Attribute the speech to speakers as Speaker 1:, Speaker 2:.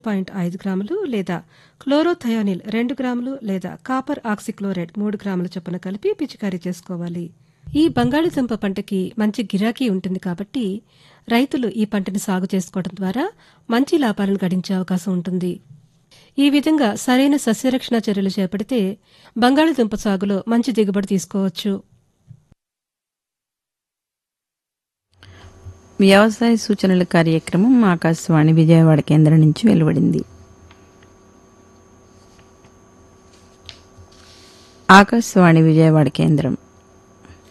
Speaker 1: point ఐదు గ్రాములు లేదా క్లోరోథయానిల్ రెండు గ్రాములు లేదా కాపర్ ఆక్సిక్లోరైడ్ మూడు గ్రాముల చొప్పున కలిపి పిచికారీ చేసుకోవాలి ఈ బంగాళదుంప పంటకి మంచి గిరాకీ ఉంటుంది కాబట్టి రైతులు ఈ పంటని సాగు చేసుకోవడం ద్వారా మంచి లాభాలను గడించే అవకాశం ఉంటుంది ఈ విధంగా సరైన సస్యరక్షణ చర్యలు చేపడితే బంగాళదుంప సాగులో మంచి దిగుబడి తీసుకోవచ్చు
Speaker 2: వ్యవసాయ సూచనల కార్యక్రమం ఆకాశవాణి విజయవాడ కేంద్రం నుంచి వెలువడింది ఆకాశవాణి విజయవాడ కేంద్రం